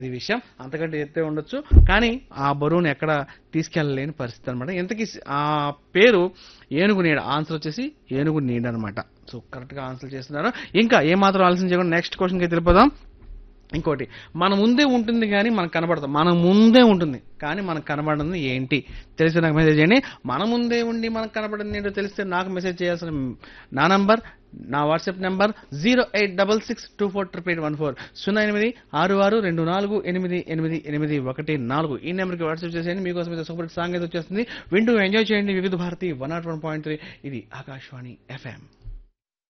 ఇది విషయం అంతకంటే ఎత్తే ఉండొచ్చు కానీ ఆ బరువును ఎక్కడ తీసుకెళ్ళలేని పరిస్థితి అనమాట ఇంతకీ ఆ పేరు ఏనుగు నీడ ఆన్సర్ వచ్చేసి ఏనుగు నీడ అనమాట సో కరెక్ట్ గా ఆన్సర్ చేస్తున్నారు ఇంకా ఏమాత్రం ఆలస్యం చేయకుండా నెక్స్ట్ క్వశ్చన్కి వెళ్ళిపోదాం ఇంకోటి మన ముందే ఉంటుంది కానీ మనకు కనబడదు మన ముందే ఉంటుంది కానీ మనకు కనబడింది ఏంటి తెలిస్తే నాకు మెసేజ్ చేయండి మన ముందే ఉండి మనకు కనబడింది ఏంటో తెలిస్తే నాకు మెసేజ్ చేయాల్సిన నా నంబర్ నా WhatsApp number zero eight double six two four triple eight one four సున్నా ఎనిమిది ఆరు ఆరు రెండు నాలుగు ఎనిమిది ఎనిమిది ఎనిమిది ఒకటి నాలుగు ఈ నెంబర్కి వాట్సాప్ చేసేయండి మీకోసం అయితే సూపర్ సాంగ్ అయితే వచ్చేస్తుంది వింటూ ఎంజాయ్ చేయండి Vividh Bharati one naught one point three ఇది ఆకాశవాణి ఎఫ్ఎం